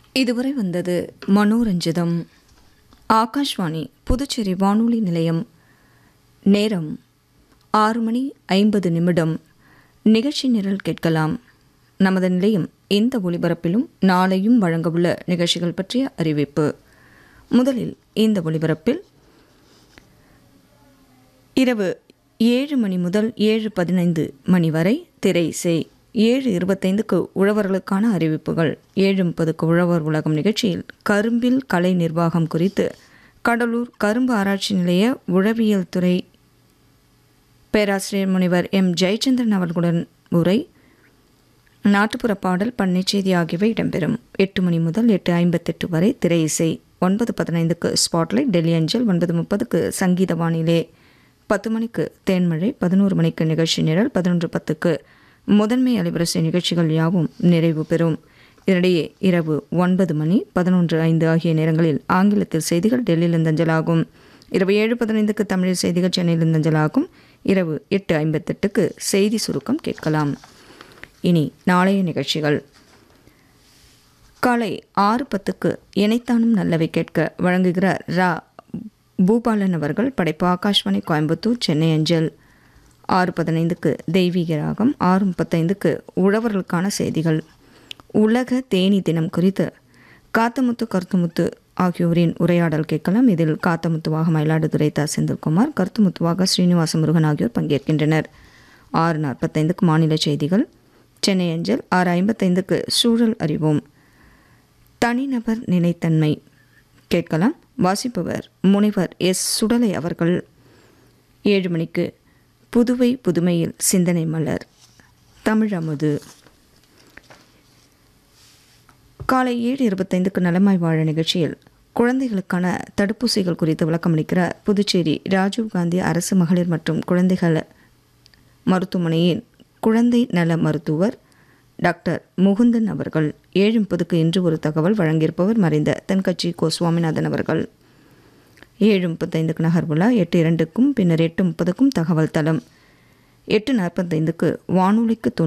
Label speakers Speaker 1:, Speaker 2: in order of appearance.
Speaker 1: இதுவரை வந்தது மனோரஞ்சிதம் ஆகாஷ்வாணி புதுச்சேரி வானொலி நிலையம் நேரம் ஆறு மணி ஐம்பது நிமிடம் நிகழ்ச்சி நிரல் கேட்கலாம் நமது நிலையம் இந்த ஒளிபரப்பிலும் நாளையும் வழங்கவுள்ள நிகழ்ச்சிகள் பற்றிய அறிவிப்பு முதலில் இந்த ஒளிபரப்பில் இரவு ஏழு மணி முதல் ஏழு பதினைந்து மணி வரை திரை செய் ஏழு இருபத்தைந்துக்கு உழவர்களுக்கான அறிவிப்புகள் ஏழு முப்பதுக்கு உழவர் உலகம் நிகழ்ச்சியில் கரும்பில் கலை நிர்வாகம் குறித்து கடலூர் கரும்பு ஆராய்ச்சி நிலைய உழவியல் துறை பேராசிரியர் முனைவர் எம் ஜெயச்சந்திரன் அவர்களுடன் உரை நாட்டுப்புற பாடல் பண்ணை செய்தி ஆகியவை இடம்பெறும் எட்டு மணி முதல் எட்டு ஐம்பத்தெட்டு வரை திரை இசை ஒன்பது பதினைந்துக்கு ஸ்பாட்லைட் டெல்லி அஞ்சல் ஒன்பது முப்பதுக்கு சங்கீத வானிலை பத்து மணிக்கு தேன்மழை பதினோரு மணிக்கு நிகழ்ச்சி நிரல் பதினொன்று பத்துக்கு முதன்மை அலைவரிசை நிகழ்ச்சிகள் யாவும் நிறைவு பெறும் இதனிடையே இரவு ஒன்பது மணி பதினொன்று ஐந்து ஆகிய நேரங்களில் ஆங்கிலத்தில் செய்திகள் டெல்லியிலிருந்து அஞ்சலாகும் இரவு ஏழு பதினைந்துக்கு தமிழில் செய்திகள் சென்னையிலிருந்து அஞ்சலாகும் இரவு எட்டு ஐம்பத்தெட்டுக்கு செய்தி சுருக்கம் கேட்கலாம் இனி நாளைய நிகழ்ச்சிகள் காலை ஆறு பத்துக்கு இணைத்தானும் நல்லவை கேட்க வழங்குகிறார் ரா பூபாலன் அவர்கள் படைப்பு ஆகாஷ்வாணி கோயம்புத்தூர் சென்னை அஞ்சல் ஆறு பதினைந்துக்கு தெய்வீக ராகம் ஆறு முப்பத்தைந்துக்கு உழவர்களுக்கான செய்திகள் உலக தேனி தினம் குறித்து காத்தமுத்து கருத்துமுத்து ஆகியோரின் உரையாடல் கேட்கலாம் இதில் காத்தமுத்துவாக மயிலாடுதுறை த செந்தில்குமார் கருத்துமுத்துவாக ஸ்ரீனிவாச முருகன் ஆகியோர் பங்கேற்கின்றனர் ஆறு நாற்பத்தைந்துக்கு மாநில செய்திகள் சென்னை அஞ்சல் ஆறு ஐம்பத்தைந்துக்கு சூழல் அறிவோம் தனிநபர் நிலைத்தன்மை கேட்கலாம் வாசிப்பவர் முனைவர் எஸ் சுடலை அவர்கள் ஏழு மணிக்கு புதுவை புதுமையில் சிந்தனை மலர் தமிழமுது காலை ஏழு இருபத்தைந்துக்கு நலமாய் வாழ நிகழ்ச்சியில் குழந்தைகளுக்கான தடுப்பூசிகள் குறித்து விளக்கமளிக்கிறார் புதுச்சேரி ராஜீவ்காந்தி அரசு மகளிர் மற்றும் குழந்தைகள் மருத்துவமனையின் குழந்தை நல மருத்துவர் டாக்டர் முகுந்தன் அவர்கள் ஏழு முப்பதுக்கு இன்று ஒரு தகவல் வழங்கியிருப்பவர் மறைந்த தென்கட்சி கோ சுவாமிநாதன் அவர்கள் ஏழு முப்பத்தைந்துக்கு நகர்வுலா எட்டு இரண்டுக்கும் பின்னர் எட்டு முப்பதுக்கும் தகவல் தளம் எட்டு நாற்பத்தைந்துக்கு வானொலிக்கு